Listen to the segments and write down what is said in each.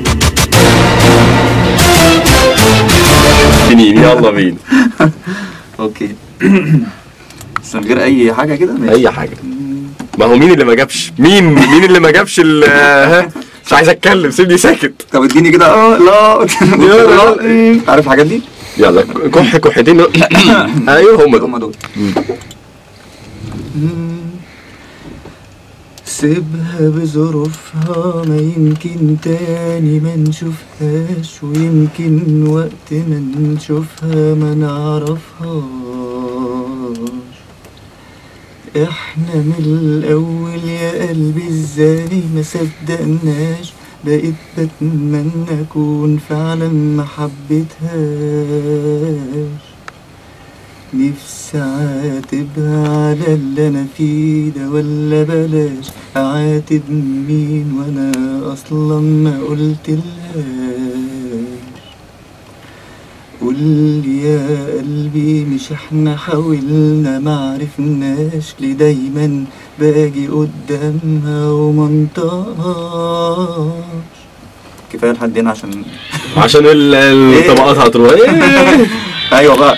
سنين يلا بينا اوكي بس من غير اي حاجه كده ماشي. اي حاجه ما هو مين اللي ما جابش مين مين اللي ما جابش ال ها مش عايز اتكلم سيبني ساكت طب اديني كده اه لا لا. مم. عارف الحاجات دي؟ يلا كح كحتين ايوه هم هم دول دول سيبها بظروفها ما يمكن تاني ما نشوفهاش ويمكن وقت ما نشوفها ما نعرفهاش احنا من الاول يا قلبي ازاي ما صدقناش بقيت بتمنى اكون فعلا ما حبيتهاش نفسي عاتبها على اللي انا فيه ده ولا بلاش اعاتب مين وانا اصلا ما قلتلهاش قولي يا قلبي مش احنا حاولنا معرفناش ليه دايما باجي قدامها ومنطقهاش كفايه لحد هنا عشان عشان ال- الطبقات هتروح إيه. ايوه بقى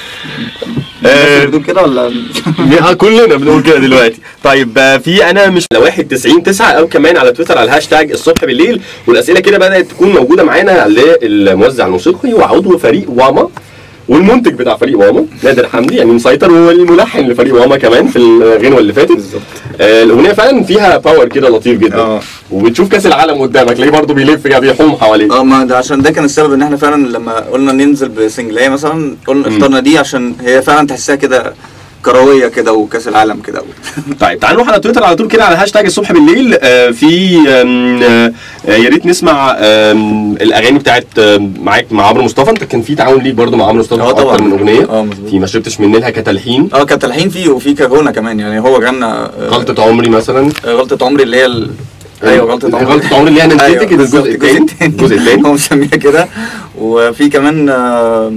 آه، بتقول كده ولا آه، كلنا بنقول كده دلوقتي طيب آه، في انا مش على واحد تسعين تسعة او كمان على تويتر على الهاشتاج الصبح بالليل والاسئله كده بدات تكون موجوده معانا للموزع الموسيقي وعضو فريق واما والمنتج بتاع فريق واما نادر حمدي يعني مسيطر والملحن لفريق واما كمان في الغنوه اللي فاتت بالظبط. آه الاغنيه فعلا فيها باور كده لطيف جدا آه. وبتشوف كاس العالم قدامك تلاقيه برضه بيلف كده بيحوم حواليك اه ما ده عشان ده كان السبب ان احنا فعلا لما قلنا ننزل بسنجلايه مثلا قلنا اخترنا دي عشان هي فعلا تحسها كده كرويه كده وكاس العالم كده طيب تعالوا نروح على تويتر على طول كده على هاشتاج الصبح بالليل آه في آم، آه آه، يا ريت نسمع آم، الاغاني بتاعت آم، معاك مع عمرو مصطفى انت كان في تعاون ليك برضو مع عمرو مصطفى اه في طبعا. اكتر من اغنيه اه مظبوط. في ما شربتش من نيلها كتلحين اه كانت الحين فيه وفي كاغونا كمان يعني هو غنى آه، غلطه عمري مثلا آه، غلطة عمري اللي هي ال... ايوه غلطة عمري غلطة عمري اللي هي انا نسيتك ده بالظبط، الجزء الثاني الجزء الثاني هو مسميها كده وفي كمان آه،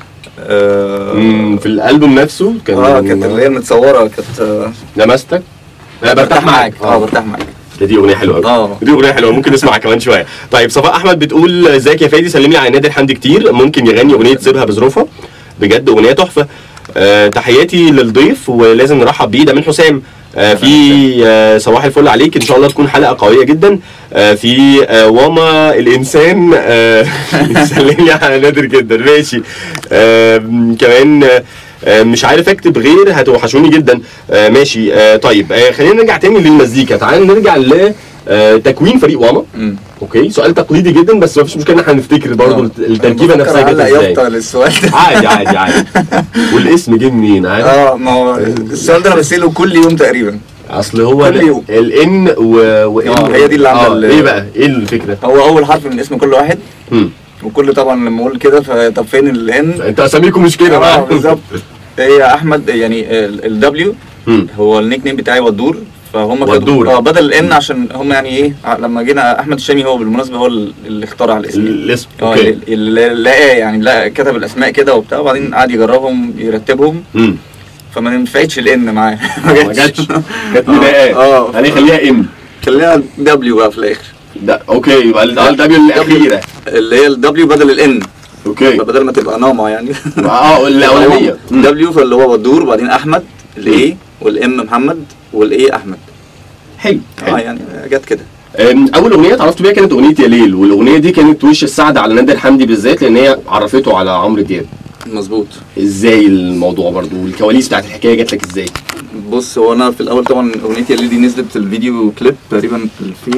آه، مم، في الالبوم نفسه كان اه كانت اللي هي متصوره كانت آه، لمستك لا برتاح معاك اه برتاح معاك ده دي اغنيه حلوه قوي اه. دي اغنيه حلوه ممكن نسمعها كمان شويه طيب صفاء احمد بتقول ازيك يا فادي سلم لي على نادر حمدي كتير ممكن يغني اغنيه سيبها بظروفها بجد اغنيه تحفه آه تحياتي للضيف ولازم نرحب بيه ده من حسام آه في آه صباح الفل عليك ان شاء الله تكون حلقه قويه جدا آه في آه واما الانسان آه سلم لي على نادر جدا ماشي آه كمان آه آه، مش عارف اكتب غير هتوحشوني جدا آه ماشي آه طيب آه خلينا نرجع تاني للمزيكا تعال نرجع ل آه، تكوين فريق واما مم. اوكي سؤال تقليدي جدا بس مفيش مشكله ان احنا نفتكر برضه آه. التركيبه أنا نفسها بفكر جت أعلق ازاي يافطة للسؤال ده عادي عادي عادي والاسم جه منين عارف اه ما هو السؤال ده انا بسأله كل يوم تقريبا اصل هو كل يوم. الان و وان آه، هي دي اللي عاملة ال- ايه بقى ايه الفكره هو اول حرف من اسم كل واحد هم. وكل طبعا لما اقول كده فطب فين الان انت اساميكم مش كده اه بقى بالظبط هي احمد يعني الدبليو هم. هو النيك نيم بتاعي ودور فهم كانوا- ودور. اه بدل الان عشان هم يعني ايه ع- لما جينا احمد الشامي هو بالمناسبه هو ال- اللي اخترع الاسم الاسم اه اوكي اللي- اللي لقاه يعني لقى كتب الاسماء كده وبتاع وبعدين قعد يجربهم يرتبهم هم. فما نفعتش الان معاه ما جاتش كانت مضايقاه اه. يعني خليها ام خلينا دبليو بقى في الاخر ده اوكي يبقى الدبليو الاخيره اللي هي الدبليو بدل الان اوكي فبدل ما تبقى ناما يعني اه الاولانيه مم. دبليو فاللي هو ودور وبعدين احمد الاي والام محمد والاي احمد حلو اه حلو يعني جت كده أم، اول اغنيه اتعرفت بيها كانت اغنيه يا ليل والاغنيه دي كانت وش السعد على نادر حمدي بالذات لان هي عرفته على عمرو دياب مظبوط ازاي الموضوع برضو والكواليس بتاعت الحكايه جات لك ازاي بص هو انا في الاول طبعا اغنيه يا ليل دي نزلت الفيديو كليب تقريبا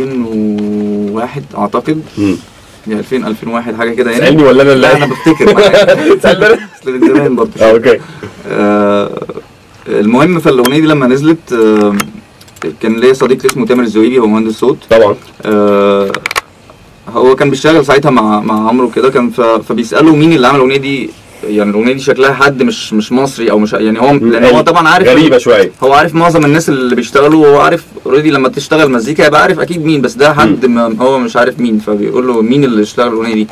2001 اعتقد مم. يعني 2000 2001 حاجه كده يعني تسالني ولا انا لا انا بفتكر معاك. تسالني انا اصل من زمان برضه اه اوكي آه، المهم فالاغنيه دي لما نزلت آه، كان ليا صديق اسمه تامر الزويبي هو مهندس صوت طبعا آه، هو كان بيشتغل ساعتها مع مع عمرو كده كان ف- فبيساله مين اللي عمل الاغنيه دي يعني الاغنيه دي شكلها حد مش مش مصري او مش يعني هو لان هو طبعا عارف غريبه شويه هو عارف معظم الناس اللي بيشتغلوا وهو عارف اوريدي لما تشتغل مزيكا يبقى عارف اكيد مين بس ده حد ما هو مش عارف مين فبيقول له مين اللي اشتغل الاغنيه دي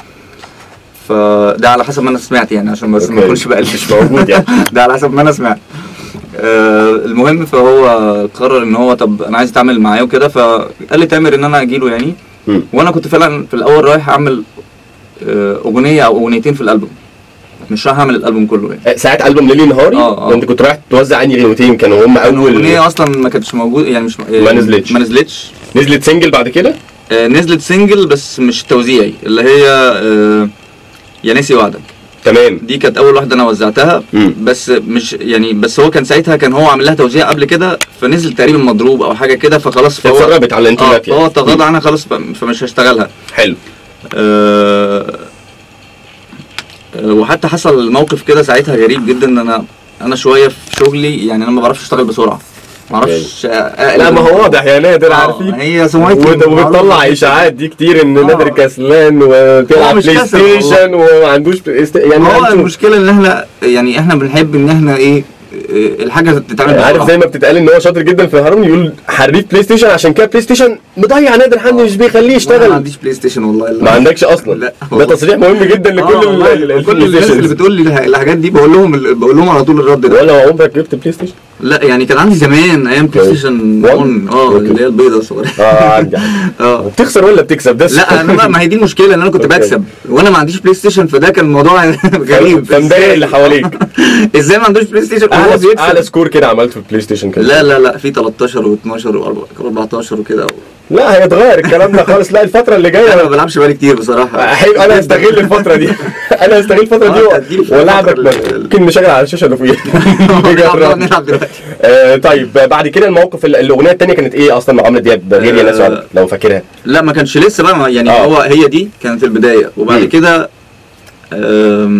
فده على حسب ما انا سمعت يعني عشان بس ما أوكي. اكونش بقلش مش موجود يعني ده على حسب ما انا سمعت آه المهم فهو قرر ان هو طب انا عايز اتعامل معاه وكده فقال لي تامر ان انا اجي له يعني مم. وانا كنت فعلا في الاول رايح اعمل آه، اغنيه او اغنيتين في الالبوم مش رايح اعمل الالبوم كله يعني آه، ساعات البوم ليلي نهاري آه، آه. انت كنت رايح توزع انهي غنوتين كانوا هم اول الاغنيه اصلا ما كانتش موجوده يعني مش ما نزلتش. ما نزلتش نزلت سنجل بعد كده آه، نزلت سنجل بس مش توزيعي اللي هي آه، يا ناسي وعدك تمام دي كانت اول واحده انا وزعتها مم. بس مش يعني بس هو كان ساعتها كان هو عامل لها توزيع قبل كده فنزل تقريبا مضروب او حاجه كده فخلاص فهو اتسربت على اه الانترنت فهو يعني تغاضى عنها خلاص ف- فمش هشتغلها حلو آه، آه، وحتى حصل موقف كده ساعتها غريب جدا ان انا انا شويه في شغلي يعني انا ما بعرفش اشتغل بسرعه ما اعرفش اقلب لا ما هو واضح يا نادر آه، عارفين هي سمعتي وت- وبتطلع معروفة. اشاعات دي كتير ان آه. نادر كسلان وبيلعب هو مش بلاي كسل، هو- ستيشن وما عندوش بلاي ستيشن يعني هو هنشوف. المشكله ان احنا يعني احنا بنحب ان احنا ايه آه، الحاجه تتعمل يعني عارف بسرعة. زي ما بتتقال ان هو شاطر جدا في الهارموني يقول حريف بلاي ستيشن عشان كده بلاي ستيشن مضيع نادر حمدي مش بيخليه أنا ما يشتغل عنديش بلاي ستيشن والله ما عندكش اصلا لا ده تصريح مهم جدا لكل آه، والله، ال- ال- كل البلاي الناس اللي ستيشنز. بتقول لي الح- الحاجات دي بقول لهم بقول لهم على طول الرد ده ولا عمرك جبت بلاي ستيشن؟ لا يعني كان عندي زمان ايام بلاي أوكي. ستيشن One؟ 1 اه أوكي. اللي هي البيضه الصغيره اه عندي اه بتخسر ولا بتكسب ده لا انا بقى- ما هي دي المشكله ان انا كنت أوكي. بكسب وانا ما عنديش بلاي ستيشن فده كان الموضوع غريب فمضايق إزاي؟ اللي حواليك ازاي ما عندوش بلاي ستيشن وهو اعلى بيكسب اعلى سكور كده عملته في البلاي ستيشن كان لا لا لا في 13 و12 و14 وكده لا هيتغير الكلام ده خالص لا الفترة اللي انا ما جايه بلعبش بقالي كتير بصراحه حلو انا هستغل الفترة دي انا هستغل الفترة آه، دي تديني في والعبك الفترة ال- ممكن نشغل على الشاشة اللي فوقيها نلعب نجرب. نلعب دلوقتي آه، طيب بعد كده الموقف ال- الاغنية التانية كانت ايه اصلا مع عمرو دياب غير يا ناس آه، وعدك، لو فاكرها لا ما كانش لسه بقى ما- يعني آه. هو هي دي كانت البدايه وبعد مم. كده آم،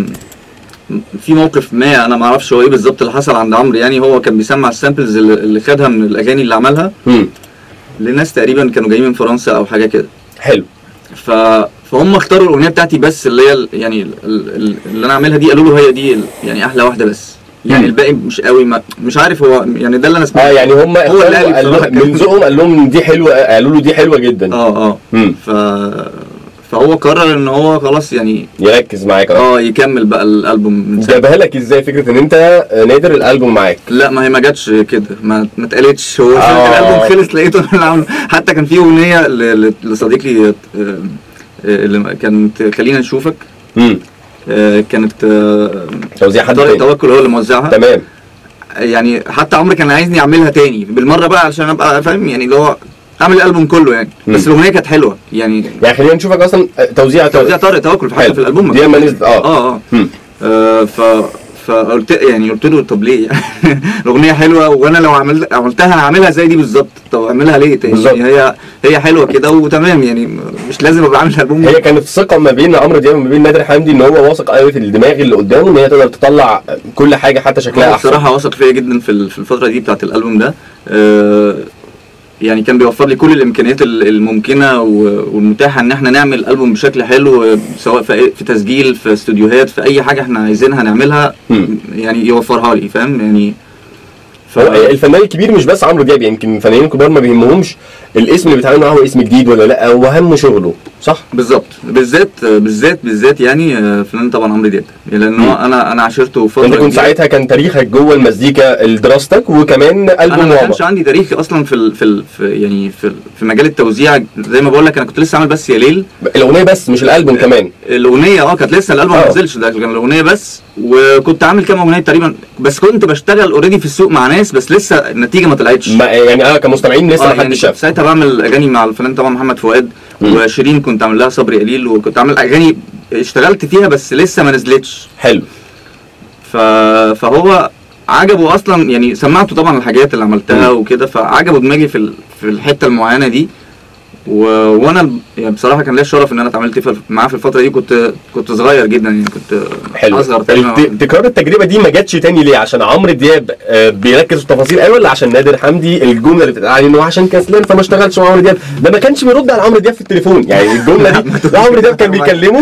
في موقف ما انا ما اعرفش هو ايه بالظبط اللي حصل عند عمرو يعني هو كان بيسمع السامبلز اللي اللي خدها من الاغاني اللي عملها امم لناس تقريبا كانوا جايين من فرنسا او حاجه كده حلو ف فهم اختاروا الاغنيه بتاعتي بس اللي هي ال- يعني ال- ال- اللي انا عاملها دي قالوا له هي دي ال- يعني احلى واحده بس يعني مم. الباقي مش قوي ما مش عارف هو يعني ده اللي انا اه سمعته يعني هم هو اللي قال لي قال لهم- بصراحة من ذوقهم قال لهم دي حلوه قالوا له دي حلوه جدا اه اه امم ف فهو قرر ان هو خلاص يعني يركز معاك اه اه يكمل بقى الالبوم من ساعتها. جابها لك ازاي فكره ان انت نادر الالبوم معاك لا ما هي ما جاتش كده ما ما اتقالتش هو آه. آه. الالبوم خلص لقيته أنا اللي عامله حتى كان في اغنيه ل- ل- لصديقي آه، آه، اللي كانت خلينا نشوفك امم آه، كانت آه، توزيع حد طارق تاني توكل هو اللي موزعها تمام يعني حتى عمرو كان عايزني اعملها تاني بالمره بقى عشان ابقى فاهم يعني اللي هو اعمل الالبوم كله يعني بس مم. الاغنيه كانت حلوه يعني يعني خلينا نشوفك اصلا توزيع توزيع طارق توكل حتى حلو. في الالبوم دي لما نزلت اه اه اه مم. آه، ف فقلت يعني قلت له طب ليه الاغنيه حلوه وانا لو عملت عملتها هعملها زي دي بالظبط طب اعملها ليه تاني بالظبط. يعني هي هي حلوه كده وتمام يعني مش لازم ابقى عامل البوم هي كانت ثقه ما بين عمرو دياب وما بين نادر حمدي ان هو واثق قوي في الدماغ اللي قدامه ان هي تقدر تطلع كل حاجه حتى شكلها هو احسن بصراحه واثق فيا جدا في ال- في الفتره دي بتاعت الالبوم ده آه، يعني كان بيوفر لي كل الامكانيات ال- الممكنه و- والمتاحه ان احنا نعمل البوم بشكل حلو آه، سواء في في تسجيل في استوديوهات في اي حاجه احنا عايزينها نعملها مم. يعني يوفرها لي فاهم يعني ف... هو الفنان الكبير مش بس عمرو دياب يمكن الفنانين الكبار ما بيهمهمش الاسم اللي بيتعامل معاه هو اسم جديد ولا لا هو اهم شغله صح؟ بالظبط بالذات بالذات بالذات يعني آه، فنان طبعا عمرو دياب لان مم. هو انا انا عاشرته فتره انت كنت كبيرة. ساعتها كان تاريخك جوه المزيكا دراستك وكمان انا البوم ما ماما كانش عندي تاريخ اصلا في ال في, ال في يعني في, ال- في مجال التوزيع زي ما بقول لك انا كنت لسه عامل بس يا ليل الاغنيه بس مش الالبوم كمان الاغنيه اه كانت لسه الالبوم آه. ما نزلش ده كان الاغنيه بس وكنت عامل كام اغنيه تقريبا بس كنت بشتغل اوريدي في السوق مع ناس بس لسه النتيجه ما طلعتش ما يعني اه كمستمعين لسه اه ما يعني حدش شاف ساعتها بعمل اغاني مع الفنان طبعا محمد فؤاد مم. وشيرين كنت عامل لها صبري قليل وكنت عامل اغاني اشتغلت فيها بس لسه ما نزلتش حلو ف... فهو عجبه اصلا يعني سمعته طبعا الحاجات اللي عملتها مم. وكده فعجبه دماغي في ال... في الحته المعينه دي و... وانا ال- يعني بصراحه كان ليا الشرف ان انا اتعاملت في... معاه في الفتره دي كنت كنت صغير جدا يعني كنت حلو اصغر تقريبا الت- تكرار التجربه دي ما جاتش تاني ليه عشان عمرو دياب آه، بيركز في التفاصيل قوي ولا عشان نادر حمدي الجمله اللي بتتقال عليه ان هو عشان كسلان فما اشتغلش مع عمرو دياب ده ما كانش بيرد على عمرو دياب في التليفون يعني الجمله دي ده عمرو دياب كان بيكلمه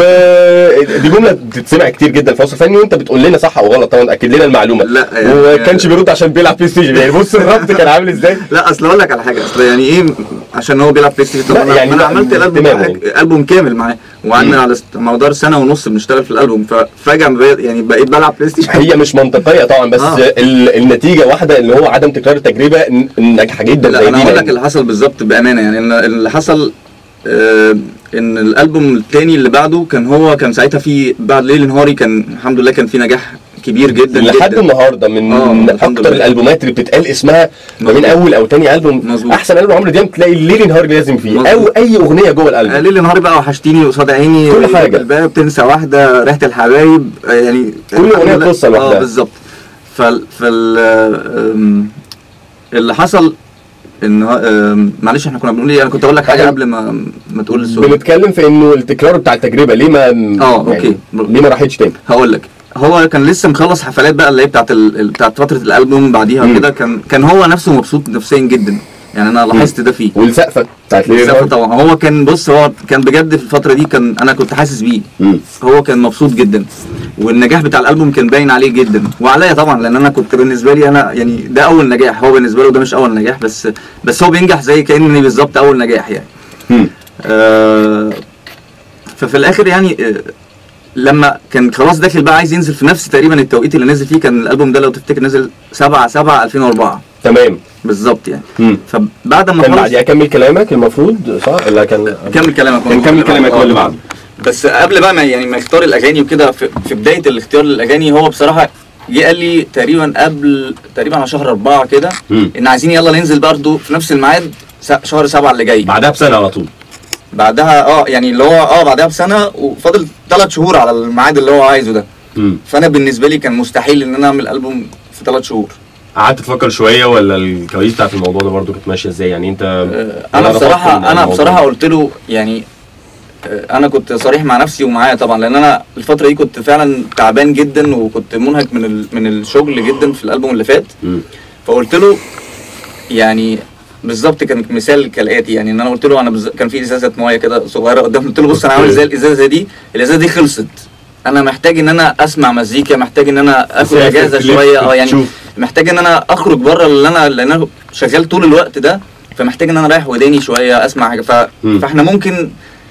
ودي جمله بتتسمع كتير جدا في وسط فني وانت بتقول لنا صح او غلط طبعا اكد لنا المعلومه لا، يعني- وما كانش بيرد عشان بيلعب بلاي ستيشن يعني بص الربط كان عامل ازاي لا اصل اقول لك على حاجه اصل يعني ايه عشان هو بيلعب بلاي ستيشن لا، طب انا, يعني يعني لا، انا عملت الالبوم اهتمام معاه- البوم كامل معاه وقعدنا على ست- مدار سنه ونص بنشتغل في الالبوم ففجاه بقيت- يعني بقيت بلعب بلاي ستيشن هي مش منطقيه طبعا بس آه. ال- النتيجه واحده اللي هو عدم تكرار التجربه ن- ناجحه جدا لا زي انا دي هقول لك لأن- اللي حصل بالظبط بامانه يعني إن اللي حصل آه، ان الالبوم التاني اللي بعده كان هو كان ساعتها في بعد ليل نهاري كان الحمد لله كان في نجاح كبير جدا لحد جدا النهارده من آه، من الحمد اكتر لله. الالبومات اللي بتتقال اسمها ما بين مظبوط. اول او تاني البوم مظبوط. احسن البوم عمرو دياب تلاقي الليل نهار لازم فيه مظبوط. او اي اغنيه جوه آه، الالبوم ليل نهاري بقى وحشتيني قصاد عيني كل حاجة. الباب تنسى واحده ريحه الحبايب آه، يعني كل أغنية الحمد لله. قصة لوحدها. اه بالظبط فال فال آم، اللي حصل ان هو- آم، معلش احنا كنا بنقول ايه انا كنت اقول لك حاجه إحنا قبل ما ما تقول السؤال بنتكلم في انه التكرار بتاع التجربه ليه ما آه، أوكي. ليه ما راحتش تاني هقول لك هو كان لسه مخلص حفلات بقى اللي هي بتاعت ال... ال- بتاعت فتره الالبوم بعديها مم. كده كان كان هو نفسه مبسوط نفسيا جدا يعني انا لاحظت ده فيه والسقفه بتاعت ليل بالظبط نهار طبعا هو كان بص هو كان بجد في الفتره دي كان انا كنت حاسس بيه مم. هو كان مبسوط جدا والنجاح بتاع الالبوم كان باين عليه جدا وعليا طبعا لان انا كنت بالنسبه لي انا يعني ده اول نجاح هو بالنسبه له ده مش اول نجاح بس بس هو بينجح زي كاني بالظبط اول نجاح يعني مم. آه ففي الاخر يعني آه لما كان خلاص داخل بقى عايز ينزل في نفس تقريبا التوقيت اللي نزل فيه كان الالبوم ده لو تفتكر نزل 7 7 2004 تمام بالظبط يعني مم. فبعد ما كان خلص بعديها كمل كلامك المفروض صح ولا كان كمل كلامك كان كمل كلامك هو اللي بعده بس قبل بقى ما يعني ما يختار الاغاني وكده في, في بدايه الاختيار للاغاني هو بصراحه جه قال لي تقريبا قبل تقريبا على شهر أربعة كده مم. ان عايزين يلا ننزل برضه في نفس الميعاد س- شهر سبعة اللي جاي بعدها بسنه على طول بعدها اه يعني اللي هو اه بعدها بسنه وفاضل ثلاث شهور على الميعاد اللي هو عايزه ده مم. فانا بالنسبه لي كان مستحيل ان انا اعمل البوم في ثلاث شهور قعدت تفكر شويه ولا الكواليس بتاعت الموضوع ده برضو كانت ماشيه ازاي يعني انت آه، انا رفضت بصراحه انا الموضوع؟ بصراحه قلت له يعني آه، انا كنت صريح مع نفسي ومعايا طبعا لان انا الفتره دي كنت فعلا تعبان جدا وكنت منهك من ال- من الشغل جدا في الالبوم اللي فات مم. فقلت له يعني بالظبط كان مثال كالاتي يعني ان انا قلت له انا بز... كان في ازازه ميه كده صغيره قدام قلت له بص انا عامل زي الازازه دي الازازه دي خلصت انا محتاج ان انا اسمع مزيكا محتاج ان انا اخد تسافر، اجازه تلف، شويه اه يعني تشوف. محتاج ان انا اخرج بره اللي انا لان انا شغال طول الوقت ده فمحتاج ان انا رايح وداني شويه اسمع حاجه ف... مم. فاحنا ممكن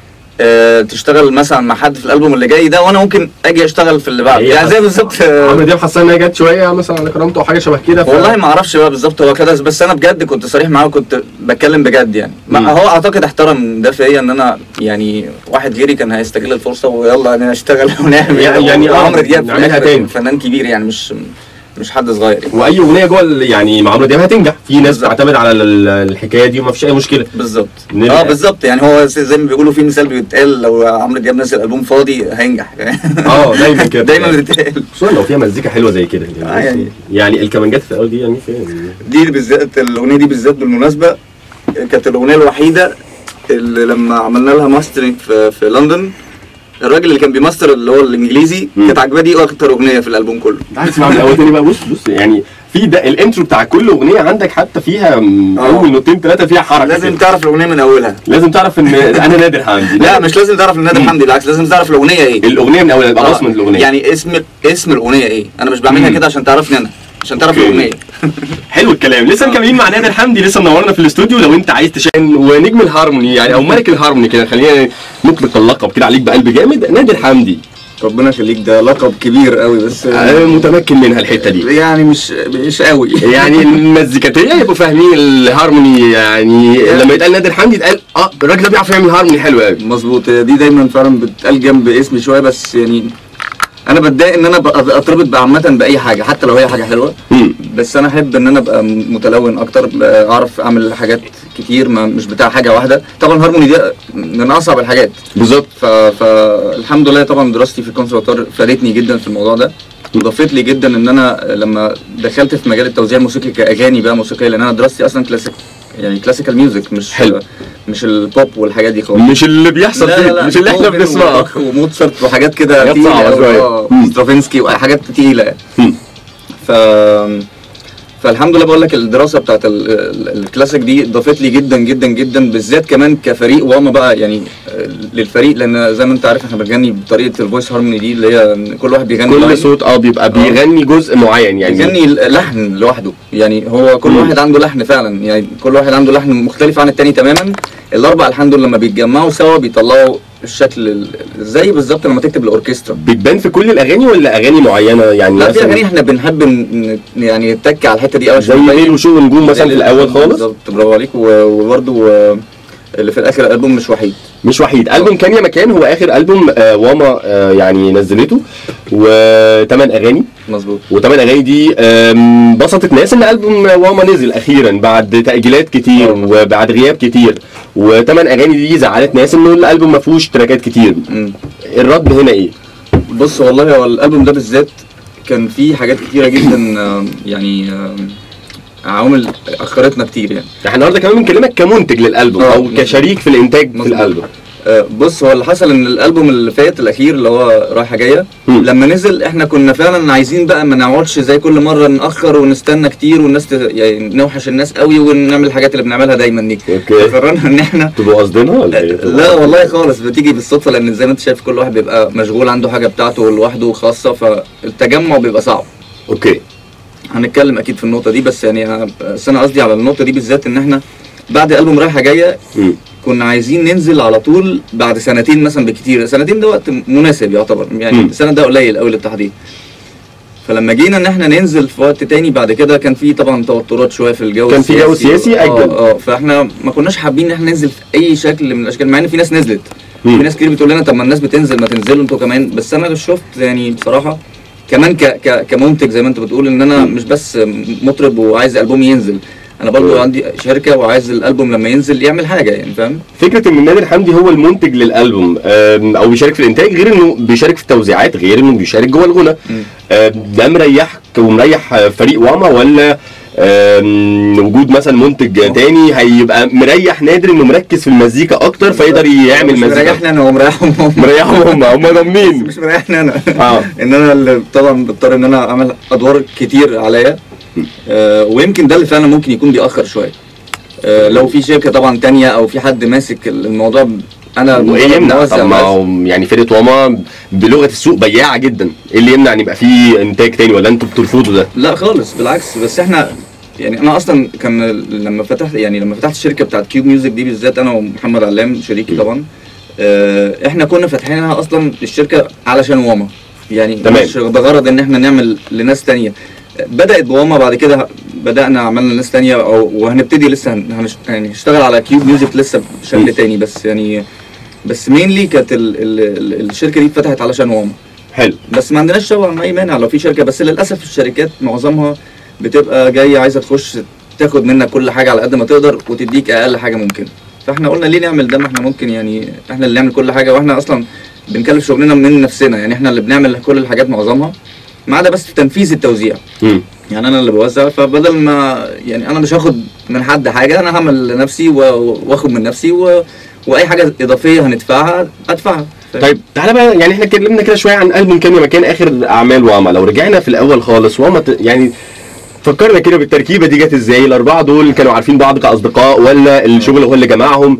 آه تشتغل مثلا مع حد في الالبوم اللي جاي ده وانا ممكن اجي اشتغل في اللي بعده هي يعني زي حس- بالظبط آه، عمرو دياب حاسس انها جت شويه مثلا على كرامته او حاجه شبه كده ف- والله ما اعرفش بقى بالظبط هو كده بس انا بجد كنت صريح معاه وكنت بتكلم بجد يعني ما مم. هو اعتقد احترم ده فيا ان انا يعني واحد غيري كان هيستغل الفرصه ويلا انا اشتغل ونعمل يعني- يعني آه، عمرو دياب في نعملها الآخر تاني. فنان كبير يعني مش مش حد صغير يعني. واي اغنيه جوه ال- يعني مع عمرو دياب هتنجح في ناس بالظبط. بتعتمد على ال- الحكايه دي وما فيش اي مشكله بالظبط نلقى. اه بالظبط يعني هو زي زي ما بيقولوا في مثال بيتقال لو عمرو دياب نزل البوم فاضي هينجح اه دايما كده دايما بيتقال خصوصا لو فيها مزيكا حلوه زي كده آه، يعني, يعني- يعني الكمانجات في الاول دي يعني فين دي بالذات الاغنيه دي بالذات بالمناسبه كانت الاغنيه الوحيده اللي لما عملنا لها ماسترنج في, في لندن الراجل اللي كان بيماستر اللي هو الانجليزي مم. كانت عاجباه دي اكتر اغنيه في الالبوم كله انت عايز تسمع من الاول تاني بقى بص بص يعني في ده الانترو بتاع كل اغنيه عندك حتى فيها م- آه. اول نوتين ثلاثه فيها حركه لازم كده. تعرف الاغنيه من اولها لازم تعرف ان انا نادر حمدي لا مش لازم تعرف النادر حمدي بالعكس لازم تعرف الاغنيه ايه الاغنيه من اولها يبقى آه، رسم الاغنيه يعني اسم اسم الاغنيه ايه انا مش بعملها مم. كده عشان تعرفني انا عشان تعرف أوكي. الاغنيه حلو الكلام لسه مكملين مع نادر حمدي لسه منورنا في الاستوديو لو انت عايز تشان ونجم الهارموني يعني او ملك الهارموني كده خلينا نطلق اللقب كده عليك بقلب جامد نادر حمدي ربنا يخليك ده لقب كبير قوي بس آه، متمكن منها الحته دي يعني مش مش قوي يعني المزيكاتيه يبقوا فاهمين الهارموني يعني لما يتقال نادر حمدي يتقال اه الراجل ده بيعرف يعمل هارموني حلو قوي مظبوط هي دي دايما فعلا بتتقال جنب اسمي شويه بس يعني انا بتضايق ان انا ابقى اتربط عامه باي حاجه حتى لو هي حاجه حلوه مم. بس انا احب ان انا ابقى متلون اكتر اعرف اعمل حاجات كتير ما مش بتاع حاجه واحده طبعا هارموني دي من اصعب الحاجات بالظبط ف... فالحمد لله طبعا دراستي في الكونسرفتوار فادتني جدا في الموضوع ده وضافت لي جدا ان انا لما دخلت في مجال التوزيع الموسيقي كاغاني بقى موسيقيه لان انا دراستي اصلا كلاسيك يعني كلاسيكال ميوزك مش حلو. مش البوب والحاجات دي خالص مش اللي بيحصل لا لا فيه لا مش اللي احنا بيتهوفن بنسمعه وباخ وموتسارت وحاجات كده حاجات تقيلة صعبة أوي، شوية. آه، مم. سترافينسكي وحاجات تقيلة يعني. مم. ف فالحمد لله بقول لك الدراسه بتاعت ال- ال- الكلاسيك دي ضافت لي جدا جدا جدا بالذات كمان كفريق واما بقى يعني آه، للفريق لان زي ما انت عارف احنا بنغني بطريقه الفويس هارموني دي اللي هي إن كل واحد بيغني كل لاين. صوت اه بيبقى بيغني جزء معين يعني بيغني لحن لوحده يعني هو كل مم. واحد عنده لحن فعلا يعني كل واحد عنده لحن مختلف عن التاني تماما الاربع الحان دول لما بيتجمعوا سوا بيطلعوا الشكل ال- زي بالظبط لما تكتب الاوركسترا بتبان في كل الاغاني ولا اغاني معينه يعني لا في مثلاً اغاني احنا بنحب ن- ن- يعني نتك على الحته دي قوي زي ليل وشو ونجوم مثلا في الاول خالص بالظبط برافو عليك و- وبرده اللي في الاخر الالبوم مش وحيد مش وحيد البوم كان يا مكان هو اخر البوم آه واما آه يعني نزلته وثمان اغاني مظبوط وثمان اغاني دي آم، بسطت ناس ان البوم واما نزل اخيرا بعد تاجيلات كتير آه. وبعد غياب كتير وثمان اغاني دي زعلت ناس انه الالبوم ما فيهوش تراكات كتير مم. الرد هنا ايه؟ بص والله هو الالبوم ده بالذات كان فيه حاجات كتيره جدا آم، يعني آم، عوامل اخرتنا كتير يعني احنا النهارده كمان بنكلمك كمنتج للالبوم آه، او مظبوط. كشريك في الانتاج في مظبوط. الالبوم آه، بص هو اللي حصل ان الالبوم اللي فات الاخير اللي هو رايحه جايه مم. لما نزل احنا كنا فعلا عايزين بقى ما نقعدش زي كل مره ناخر ونستنى كتير والناس ت... يعني نوحش الناس قوي ونعمل الحاجات اللي بنعملها دايما دي اوكي فقررنا ان احنا تبقوا قاصدينها ولا ايه؟ لا والله خالص بتيجي بالصدفه لان زي ما انت شايف كل واحد بيبقى مشغول عنده حاجه بتاعته لوحده خاصه فالتجمع بيبقى صعب اوكي هنتكلم اكيد في النقطه دي بس يعني أنا- بس انا قصدي على النقطه دي بالذات ان احنا بعد البوم رايحه جايه مم. كنا عايزين ننزل على طول بعد سنتين مثلا بكتير سنتين ده وقت مناسب يعتبر يعني مم. السنه ده قليل قوي للتحضير فلما جينا ان احنا ننزل في وقت تاني بعد كده كان في طبعا توترات شويه في الجو كان في جو سياسي أجل. اه اه فاحنا ما كناش حابين ان احنا ننزل في اي شكل من الاشكال مع ان في ناس نزلت مم. في ناس كتير بتقول لنا طب ما الناس بتنزل ما تنزلوا انتوا كمان بس انا اللي شفت يعني بصراحه كمان ك ك كمنتج زي ما انت بتقول ان انا مش بس مطرب وعايز البومي ينزل انا برضو مم. عندي شركه وعايز الالبوم لما ينزل يعمل حاجه يعني فاهم فكره ان نادر حمدي هو المنتج للالبوم آم، او بيشارك في الانتاج غير انه بيشارك في التوزيعات غير انه بيشارك جوه الغنى مم. آم، ده مريحك ومريح آه، فريق واما ولا آم، وجود مثلا منتج تاني هيبقى مريح نادر انه مركز في المزيكا اكتر فيقدر يعمل مش مزيكا مريحني انا هو مريحهم هم مريحهم هم هم ضامنين مش مريحني انا اه ان انا اللي طبعا بضطر ان انا اعمل ادوار كتير عليا آه ويمكن ده اللي فعلا ممكن يكون بيأخر شويه آه لو في شركه طبعا تانية او في حد ماسك الموضوع ب- انا وايه مجرد يمنع موزع طب ما بس. هو يعني فرقه واما بلغه السوق بياعه جدا ايه اللي يمنع ان يبقى في انتاج تاني ولا انتوا بترفضوا ده؟ لا خالص بالعكس بس احنا يعني انا اصلا كان لما فتحت يعني لما فتحت الشركه بتاعت كيوب ميوزك دي بالذات انا ومحمد علام شريكي طبعا آه، احنا كنا فاتحينها اصلا الشركه علشان واما يعني تمام. مش بغرض ان احنا نعمل لناس تانية بدات بواما بعد كده بدانا عملنا ناس تانية أو وهنبتدي لسه هن- هنش يعني نشتغل على كيوب ميوزك لسه م. بشكل تاني بس يعني بس مينلي كانت ال ال ال الشركه دي اتفتحت علشان واما حلو بس ما عندناش طبعا اي مانع لو في شركه بس للاسف الشركات معظمها بتبقى جايه عايزه تخش تاخد منك كل حاجه على قد ما تقدر وتديك اقل حاجه ممكن فاحنا قلنا ليه نعمل ده ما احنا ممكن يعني احنا اللي نعمل كل حاجه واحنا اصلا بنكلف شغلنا من نفسنا يعني احنا اللي بنعمل كل الحاجات معظمها ما عدا بس تنفيذ التوزيع مم. يعني انا اللي بوزع فبدل ما يعني انا مش هاخد من حد حاجه انا هعمل لنفسي و- واخد من نفسي و... واي حاجه اضافيه هندفعها ادفعها طيب تعالى بقى يعني احنا اتكلمنا كده شويه عن البوم كان يا مكان اخر اعمال واما لو رجعنا في الاول خالص واما ت- يعني فكرنا كده بالتركيبه دي جت ازاي الاربعه دول كانوا عارفين بعض كاصدقاء ولا الشغل هو اللي جمعهم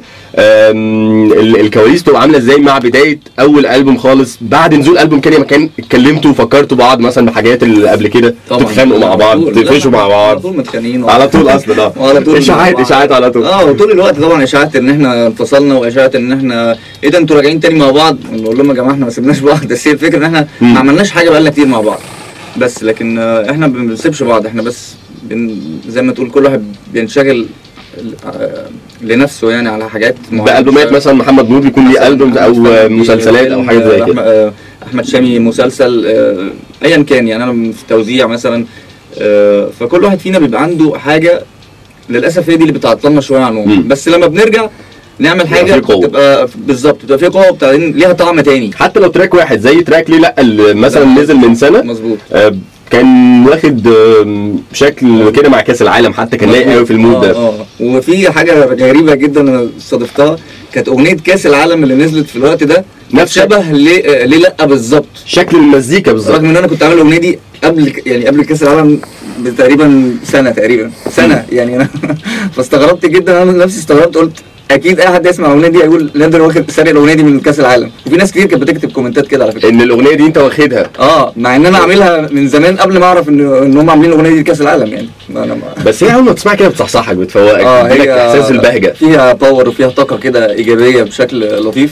أم، ال- الكواليس تبقى عامله ازاي مع بدايه اول البوم خالص بعد نزول البوم كان يا مكان اتكلمتوا وفكرتوا بعض مثلا بحاجات اللي قبل كده تتخانقوا مع بعض على طول. تقفشوا لا، مع على بعض طول متخانقين على طول اصلا اه على طول اشاعات اشاعات على طول اه وطول الوقت طبعا اشاعات ان احنا انفصلنا واشاعات ان احنا ايه ده انتوا راجعين تاني مع بعض نقول لهم يا جماعه احنا ما سيبناش بعض بس هي الفكره ان احنا مم. ما عملناش حاجه بقالنا كتير مع بعض بس لكن آه، احنا ما بنسيبش بعض احنا بس بن زي ما تقول كل واحد بينشغل آه، لنفسه يعني على حاجات معينة. بالبومات مثلا محمد نور بيكون ليه مثلاً البوم او أحمد فهمي مسلسلات او حاجه زي أحمد- كده آه، احمد شامي مسلسل آه، ايا كان يعني انا في توزيع مثلا آه، فكل واحد فينا بيبقى عنده حاجه للاسف هي دي اللي بتعطلنا شويه عن مم. العموم بس لما بنرجع نعمل يبقى حاجه في قوة. تبقى بالظبط تبقى في قوه وبعدين ليها طعم تاني حتى لو تراك واحد زي تراك ليه لا اللي مثلا لا. نزل من سنه مظبوط آه، كان واخد آم، شكل كده مع كاس العالم حتى كان لايق قوي في المود ده اه اه وفي حاجه غريبه جدا انا صادفتها كانت اغنيه كاس العالم اللي نزلت في الوقت ده نفس شبه ليه آه، ليه لا بالظبط شكل المزيكا بالظبط رغم ان انا كنت عامل الاغنيه دي قبل يعني قبل كاس العالم بتقريبا سنه تقريبا سنه يعني انا فاستغربت جدا انا نفسي استغربت قلت اكيد اي حد يسمع الاغنيه دي هيقول نادر واخد سارق الاغنيه دي من كاس العالم وفي ناس كتير كانت بتكتب كومنتات كده على فكره ان الاغنيه دي انت واخدها اه مع ان انا عاملها من زمان قبل ما اعرف ان ان هم عاملين الاغنيه دي لكاس العالم يعني ما انا ما بس هي اول ما تسمعها كده بتصحصحك بتفوقك اه بتديلك هي احساس البهجه فيها باور وفيها طاقه كده ايجابيه بشكل لطيف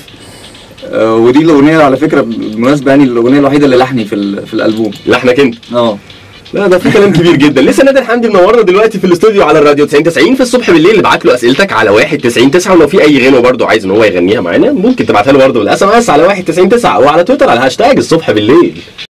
آه ودي الاغنيه على فكره بالمناسبه يعني الاغنيه الوحيده اللي لحني في ال- في الالبوم لحنك انت اه لا ده في كلام كبير جدا لسه نادر حمدي منورنا دلوقتي في الاستوديو على الراديو 90 90 في الصبح بالليل ابعت له اسئلتك على 1 90 9 ولو في اي غنوه برضه عايز ان هو يغنيها معانا ممكن تبعتها له برضه بالاس ام اس على 1 90 9 او على تويتر على هاشتاج الصبح بالليل